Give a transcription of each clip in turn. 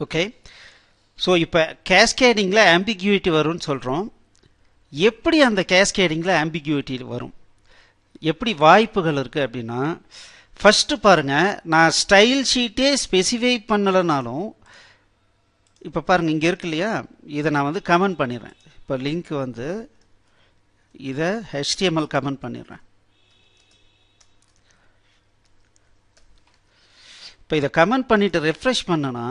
okay so இப்போ கேஸ்கேடிங்கில் ஆம்பிக்யூட்டி வரும்னு சொல்கிறோம் எப்படி அந்த கேஸ்கேடிங்கில் ஆம்பிக்யூட்டி வரும் எப்படி வாய்ப்புகள் இருக்குது அப்படின்னா ஃபஸ்ட்டு பாருங்கள் நான் ஸ்டைல் ஷீட்டே ஸ்பெசிஃபை பண்ணலைனாலும் இப்போ பாருங்கள் இங்கே இருக்கு இல்லையா இதை நான் வந்து கமெண்ட் பண்ணிடுறேன் இப்போ லிங்க் வந்து இதை ஹெச்டிஎம்எல் கமெண்ட் பண்ணிடுறேன் இப்போ இதை கமெண்ட் பண்ணிவிட்டு ரெஃப்ரெஷ் பண்ணனா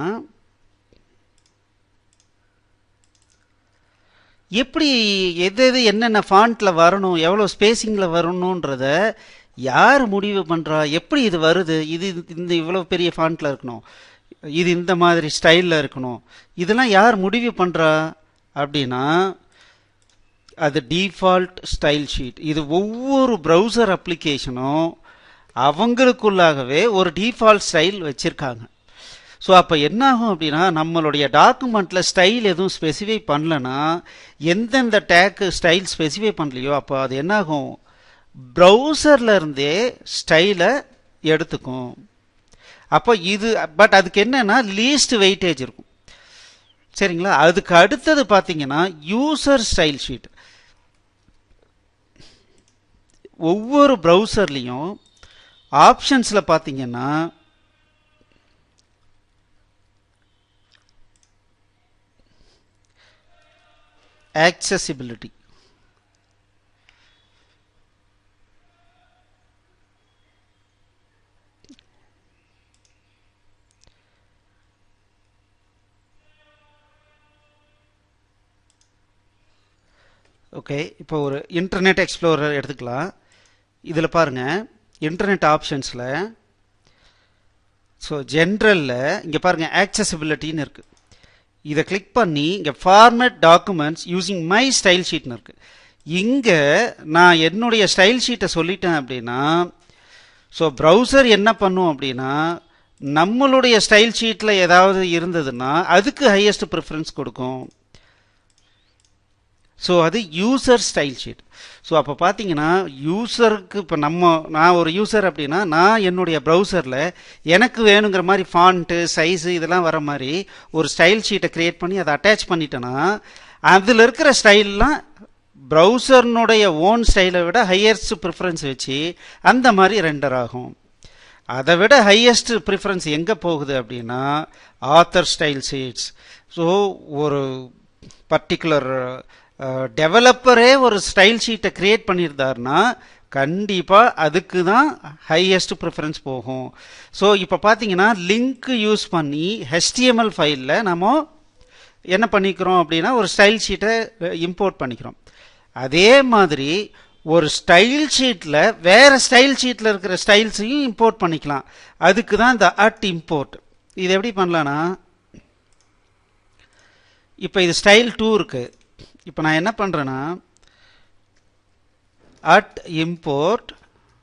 எப்படி எது எது என்னென்ன ஃபாண்ட்டில் வரணும் எவ்வளோ ஸ்பேசிங்கில் வரணுன்றத யார் முடிவு பண்ணுறா எப்படி இது வருது இது இந்த இவ்வளோ பெரிய ஃபாண்ட்டில் இருக்கணும் இது இந்த மாதிரி ஸ்டைலில் இருக்கணும் இதெல்லாம் யார் முடிவு பண்ணுறா அப்படின்னா அது டிஃபால்ட் ஸ்டைல் ஷீட் இது ஒவ்வொரு ப்ரௌசர் அப்ளிகேஷனும் அவங்களுக்குள்ளாகவே ஒரு டிஃபால்ட் ஸ்டைல் வச்சுருக்காங்க ஸோ அப்போ என்ன ஆகும் அப்படின்னா நம்மளுடைய டாக்குமெண்ட்டில் ஸ்டைல் எதுவும் ஸ்பெசிஃபை பண்ணலன்னா எந்தெந்த டேக்கு ஸ்டைல் ஸ்பெசிஃபை பண்ணலையோ அப்போ அது என்னாகும் ப்ரௌசரில் இருந்தே ஸ்டைலை எடுத்துக்கும் அப்போ இது பட் அதுக்கு என்னன்னா லீஸ்ட் வெயிட்டேஜ் இருக்கும் சரிங்களா அதுக்கு அடுத்தது பார்த்தீங்கன்னா யூசர் ஸ்டைல் ஷீட் ஒவ்வொரு ப்ரௌசர்லேயும் ஆப்ஷன்ஸில் பார்த்தீங்கன்னா accessibility ஓகே இப்போ ஒரு இன்டர்நெட் எக்ஸ்ப்ளோரர் எடுத்துக்கலாம் இதில் பாருங்கள் இன்டர்நெட் ஆப்ஷன்ஸில் ஸோ ஜென்ரலில் இங்கே பாருங்கள் ஆக்சசிபிலிட்டின்னு இருக்குது இதை கிளிக் பண்ணி இங்கே format documents using my style ஷீட்னு இருக்குது இங்கே நான் என்னுடைய ஸ்டைல் ஷீட்டை சொல்லிட்டேன் அப்படின்னா ஸோ ப்ரௌசர் என்ன பண்ணும் அப்படின்னா நம்மளுடைய ஸ்டைல் ஷீட்டில் ஏதாவது இருந்ததுன்னா அதுக்கு ஹையஸ்ட் ப்ரிஃபரன்ஸ் கொடுக்கும் ஸோ அது யூசர் ஸ்டைல் ஷீட் ஸோ அப்போ பார்த்தீங்கன்னா யூசருக்கு இப்போ நம்ம நான் ஒரு யூசர் அப்படின்னா நான் என்னுடைய ப்ரௌசரில் எனக்கு வேணுங்கிற மாதிரி ஃபாண்ட்டு சைஸு இதெல்லாம் வர மாதிரி ஒரு ஸ்டைல் ஷீட்டை க்ரியேட் பண்ணி அதை அட்டாச் பண்ணிட்டேன்னா அதில் இருக்கிற ஸ்டைல்லாம் ப்ரௌசர்னுடைய ஓன் ஸ்டைலை விட ஹையஸ்ட் ப்ரிஃபரன்ஸ் வச்சு அந்த மாதிரி ரெண்டர் ஆகும் அதை விட ஹையஸ்ட் ப்ரிஃபரன்ஸ் எங்கே போகுது அப்படின்னா ஆத்தர் ஸ்டைல் ஷீட்ஸ் ஸோ ஒரு பர்டிகுலர் டெவலப்பரே ஒரு ஸ்டைல் ஷீட்டை க்ரியேட் பண்ணியிருந்தாருன்னா கண்டிப்பாக அதுக்கு தான் ஹையஸ்ட் ப்ரிஃபரன்ஸ் போகும் ஸோ இப்போ பார்த்தீங்கன்னா லிங்க் யூஸ் பண்ணி ஹெச்டிஎம்எல் ஃபைலில் நம்ம என்ன பண்ணிக்கிறோம் அப்படின்னா ஒரு ஸ்டைல் ஷீட்டை இம்போர்ட் பண்ணிக்கிறோம் அதே மாதிரி ஒரு ஸ்டைல் ஷீட்டில் வேறு ஸ்டைல் ஷீட்டில் இருக்கிற ஸ்டைல்ஸையும் இம்போர்ட் பண்ணிக்கலாம் அதுக்கு தான் இந்த அட் இம்போர்ட் இது எப்படி பண்ணலான்னா இப்போ இது ஸ்டைல் டூ இருக்குது இப்போ நான் என்ன பண்ணுறேன்னா at import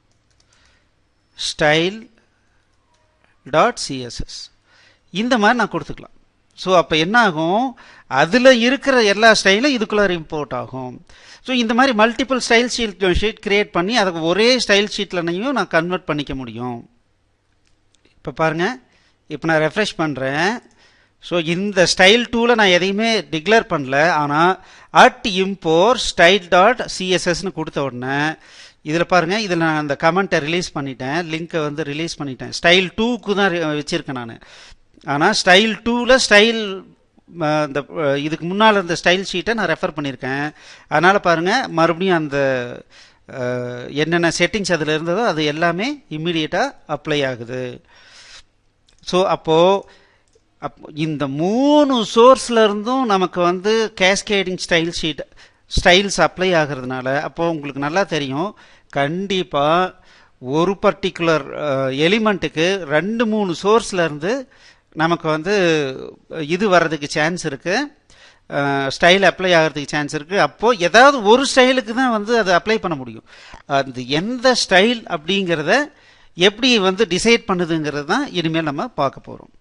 style dot CSS இந்த மாதிரி நான் கொடுத்துக்கலாம் ஸோ அப்போ என்ன ஆகும் அதில் இருக்கிற எல்லா ஸ்டைலும் இதுக்குள்ளே இம்போர்ட் ஆகும் ஸோ இந்த மாதிரி multiple style sheet sheet create பண்ணி அதை ஒரே ஸ்டைல் ஷீட்லனையும் நான் கன்வெர்ட் பண்ணிக்க முடியும் இப்போ பாருங்கள் இப்போ நான் ரெஃப்ரெஷ் பண்ணுறேன் ஸோ இந்த ஸ்டைல் டூவில் நான் எதையுமே டிக்ளேர் பண்ணல ஆனால் அட் இம்போர் ஸ்டைல் டாட் சிஎஸ்எஸ்னு கொடுத்த உடனே இதில் பாருங்கள் இதில் நான் அந்த கமெண்ட்டை ரிலீஸ் பண்ணிட்டேன் லிங்க்கை வந்து ரிலீஸ் பண்ணிட்டேன் ஸ்டைல் டூக்கு தான் வச்சுருக்கேன் நான் ஆனால் ஸ்டைல் டூவில் ஸ்டைல் இந்த இதுக்கு முன்னால் இருந்த ஸ்டைல் ஷீட்டை நான் ரெஃபர் பண்ணியிருக்கேன் அதனால் பாருங்கள் மறுபடியும் அந்த என்னென்ன செட்டிங்ஸ் அதில் இருந்ததோ அது எல்லாமே இம்மிடியட்டாக அப்ளை ஆகுது ஸோ அப்போது அப் இந்த மூணு சோர்ஸில் இருந்தும் நமக்கு வந்து cascading style sheet styles apply ஆகிறதுனால அப்போது உங்களுக்கு நல்லா தெரியும் கண்டிப்பாக ஒரு பர்டிகுலர் எலிமெண்ட்டுக்கு ரெண்டு மூணு சோர்ஸ்லேருந்து நமக்கு வந்து இது வர்றதுக்கு சான்ஸ் இருக்குது ஸ்டைல் அப்ளை ஆகிறதுக்கு சான்ஸ் இருக்குது அப்போது ஏதாவது ஒரு ஸ்டைலுக்கு தான் வந்து அதை அப்ளை பண்ண முடியும் அந்த எந்த ஸ்டைல் அப்படிங்கிறத எப்படி வந்து டிசைட் பண்ணுதுங்கிறது தான் இனிமேல் நம்ம பார்க்க போகிறோம்